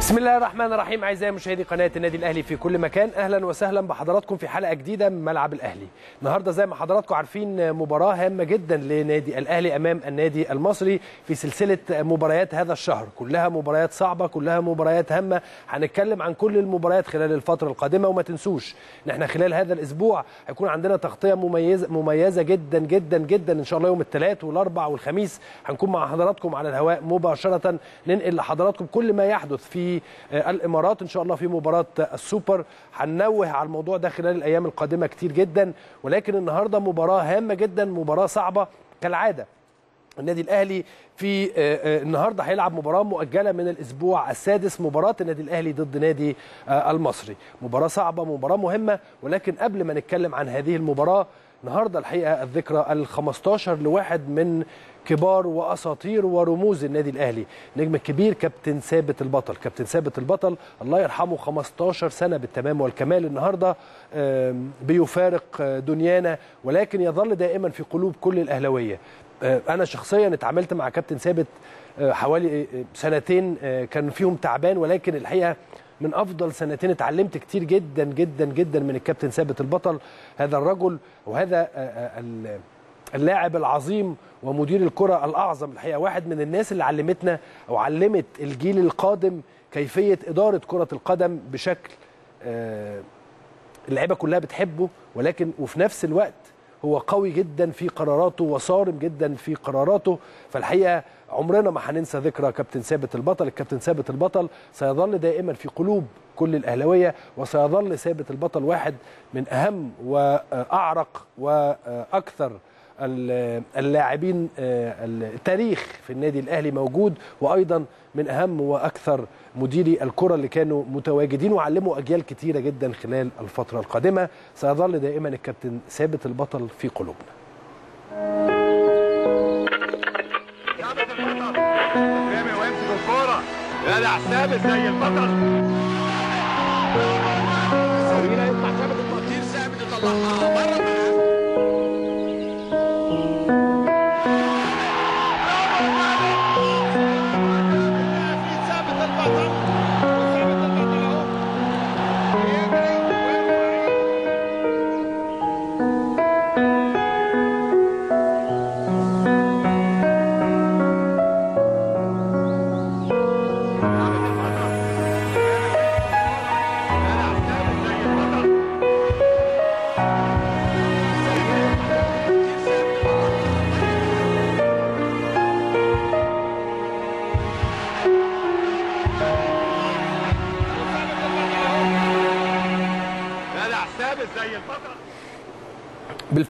بسم الله الرحمن الرحيم اعزائي مشاهدي قناه النادي الاهلي في كل مكان اهلا وسهلا بحضراتكم في حلقه جديده من ملعب الاهلي النهارده زي ما حضراتكم عارفين مباراه هامه جدا لنادي الاهلي امام النادي المصري في سلسله مباريات هذا الشهر كلها مباريات صعبه كلها مباريات هامه هنتكلم عن كل المباريات خلال الفتره القادمه وما تنسوش ان احنا خلال هذا الاسبوع هيكون عندنا تغطيه مميزه مميزه جدا جدا جدا ان شاء الله يوم الثلاث والاربع والخميس هنكون مع حضراتكم على الهواء مباشره ننقل لحضراتكم كل ما يحدث في الامارات ان شاء الله في مباراه السوبر هننوه على الموضوع ده خلال الايام القادمه كتير جدا ولكن النهارده مباراه هامه جدا مباراه صعبه كالعاده النادي الاهلي في النهارده هيلعب مباراه مؤجله من الاسبوع السادس مباراه النادي الاهلي ضد نادي المصري مباراه صعبه مباراه مهمه ولكن قبل ما نتكلم عن هذه المباراه النهارده الحقيقه الذكرى ال 15 لواحد من كبار واساطير ورموز النادي الاهلي نجم الكبير كابتن ثابت البطل كابتن ثابت البطل الله يرحمه 15 سنه بالتمام والكمال النهارده بيفارق دنيانا ولكن يظل دائما في قلوب كل الاهلاويه انا شخصيا اتعاملت مع كابتن ثابت حوالي سنتين كان فيهم تعبان ولكن الحقيقه من افضل سنتين اتعلمت كتير جدا جدا جدا من الكابتن ثابت البطل هذا الرجل وهذا اللاعب العظيم ومدير الكره الاعظم الحقيقه واحد من الناس اللي علمتنا او علمت الجيل القادم كيفيه اداره كره القدم بشكل اللعيبه كلها بتحبه ولكن وفي نفس الوقت هو قوي جدا في قراراته وصارم جدا في قراراته فالحقيقه عمرنا ما هننسى ذكرى كابتن ثابت البطل الكابتن ثابت البطل سيظل دائما في قلوب كل الاهلاويه وسيظل ثابت البطل واحد من اهم واعرق واكثر اللاعبين التاريخ في النادي الاهلي موجود وايضا من اهم واكثر مديري الكره اللي كانوا متواجدين وعلموا اجيال كتيره جدا خلال الفتره القادمه سيظل دائما الكابتن ثابت البطل في قلوبنا جدع ثابت زي البطل سوينا يطلع ثابت التقطير ثابت يطلعها بره ثابت زي البطل